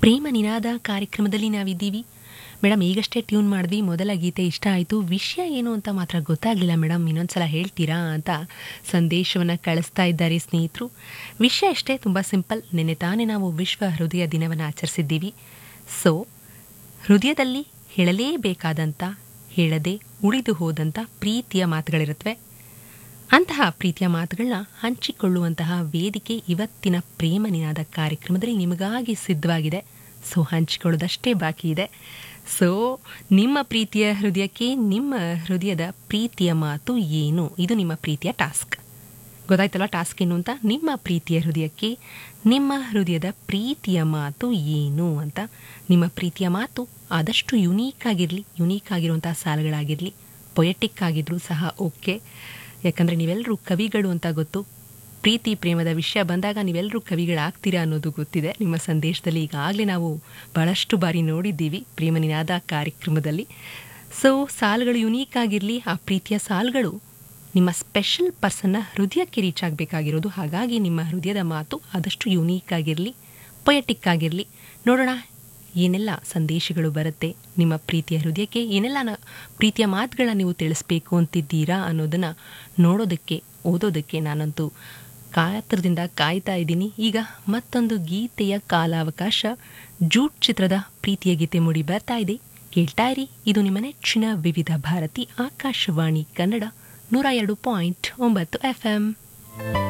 ಪ್ರೇಮ ನಿನಾದ ಕಾರ್ಯಕ್ರಮದಲ್ಲಿ ನಾವಿದ್ದೀವಿ ಮೇಡಮ್ ಈಗಷ್ಟೇ ಟ್ಯೂನ್ ಮಾಡಿದ್ವಿ ಮೊದಲ ಗೀತೆ ಇಷ್ಟ ಆಯಿತು ವಿಷಯ ಏನು ಅಂತ ಮಾತ್ರ ಗೊತ್ತಾಗಲಿಲ್ಲ ಮೇಡಮ್ ಇನ್ನೊಂದ್ಸಲ ಹೇಳ್ತೀರಾ ಅಂತ ಸಂದೇಶವನ್ನು ಕಳಿಸ್ತಾ ಇದ್ದಾರೆ ಸ್ನೇಹಿತರು ವಿಷಯ ಅಷ್ಟೇ ತುಂಬ ಸಿಂಪಲ್ ನಿನ್ನೆ ತಾನೇ ನಾವು ವಿಶ್ವ ಹೃದಯ ದಿನವನ್ನು ಆಚರಿಸಿದ್ದೀವಿ ಸೊ ಹೃದಯದಲ್ಲಿ ಹೇಳಲೇಬೇಕಾದಂಥ ಹೇಳದೆ ಉಳಿದು ಹೋದಂಥ ಪ್ರೀತಿಯ ಮಾತುಗಳಿರುತ್ತವೆ ಅಂತಹ ಪ್ರೀತಿಯ ಮಾತುಗಳನ್ನ ಹಂಚಿಕೊಳ್ಳುವಂತಹ ವೇದಿಕೆ ಇವತ್ತಿನ ಪ್ರೇಮ ನಿನಾದ ಕಾರ್ಯಕ್ರಮದಲ್ಲಿ ನಿಮಗಾಗಿ ಸಿದ್ಧವಾಗಿದೆ ಸೊ ಹಂಚಿಕೊಳ್ಳೋದಷ್ಟೇ ಬಾಕಿ ಇದೆ ಸೊ ನಿಮ್ಮ ಪ್ರೀತಿಯ ಹೃದಯಕ್ಕೆ ನಿಮ್ಮ ಹೃದಯದ ಪ್ರೀತಿಯ ಮಾತು ಏನು ಇದು ನಿಮ್ಮ ಪ್ರೀತಿಯ ಟಾಸ್ಕ್ ಗೊತ್ತಾಯ್ತಲ್ಲ ಟಾಸ್ಕ್ ಏನು ಅಂತ ನಿಮ್ಮ ಪ್ರೀತಿಯ ಹೃದಯಕ್ಕೆ ನಿಮ್ಮ ಹೃದಯದ ಪ್ರೀತಿಯ ಮಾತು ಏನು ಅಂತ ನಿಮ್ಮ ಪ್ರೀತಿಯ ಮಾತು ಆದಷ್ಟು ಯುನೀಕ್ ಆಗಿರಲಿ ಯುನೀಕ್ ಆಗಿರುವಂಥ ಸಾಲುಗಳಾಗಿರಲಿ ಪೊಯೆಟಿಕ್ ಆಗಿದ್ರೂ ಸಹ ಓಕೆ ಯಾಕಂದರೆ ನೀವೆಲ್ಲರೂ ಕವಿಗಳು ಅಂತ ಗೊತ್ತು ಪ್ರೀತಿ ಪ್ರೇಮದ ವಿಷಯ ಬಂದಾಗ ನೀವೆಲ್ಲರೂ ಕವಿಗಳಾಗ್ತೀರಾ ಅನ್ನೋದು ಗೊತ್ತಿದೆ ನಿಮ್ಮ ಸಂದೇಶದಲ್ಲಿ ಈಗಾಗಲೇ ನಾವು ಬಹಳಷ್ಟು ಬಾರಿ ನೋಡಿದ್ದೀವಿ ಪ್ರೇಮ ನಿನಾದ ಕಾರ್ಯಕ್ರಮದಲ್ಲಿ ಸೊ ಸಾಲುಗಳು ಯುನೀಕ್ ಆಗಿರಲಿ ಆ ಪ್ರೀತಿಯ ಸಾಲುಗಳು ನಿಮ್ಮ ಸ್ಪೆಷಲ್ ಪರ್ಸನ್ನ ಹೃದಯಕ್ಕೆ ರೀಚ್ ಆಗಬೇಕಾಗಿರೋದು ಹಾಗಾಗಿ ನಿಮ್ಮ ಹೃದಯದ ಮಾತು ಆದಷ್ಟು ಯುನೀಕ್ ಆಗಿರಲಿ ಪೊಯೆಟಿಕ್ ಆಗಿರಲಿ ನೋಡೋಣ ಏನೆಲ್ಲ ಸಂದೇಶಗಳು ಬರುತ್ತೆ ನಿಮ್ಮ ಪ್ರೀತಿಯ ಹೃದಯಕ್ಕೆ ಏನೆಲ್ಲ ನ- ಪ್ರೀತಿಯ ಮಾತುಗಳನ್ನ ನೀವು ತಿಳಿಸ್ಬೇಕು ಅಂತಿದ್ದೀರಾ ಅನ್ನೋದನ್ನು ನೋಡೋದಕ್ಕೆ ಓದೋದಕ್ಕೆ ನಾನಂತೂ ಕಾತರದಿಂದ ಕಾಯ್ತಾ ಇದ್ದೀನಿ ಈಗ ಮತ್ತೊಂದು ಗೀತೆಯ ಕಾಲಾವಕಾಶ ಜೂಟ್ ಚಿತ್ರದ ಪ್ರೀತಿಯ ಗೀತೆ ಮೂಡಿ ಬರ್ತಾ ಇದೆ ಕೇಳ್ತಾ ಇರಿ ಇದು ನಿಮ್ಮ ನೆಚ್ಚಿನ ವಿವಿಧ ಭಾರತಿ ಆಕಾಶವಾಣಿ ಕನ್ನಡ ನೂರ ಎರಡು ಪಾಯಿಂಟ್ ಒಂಬತ್ತು ಎಫ್ ಎಂ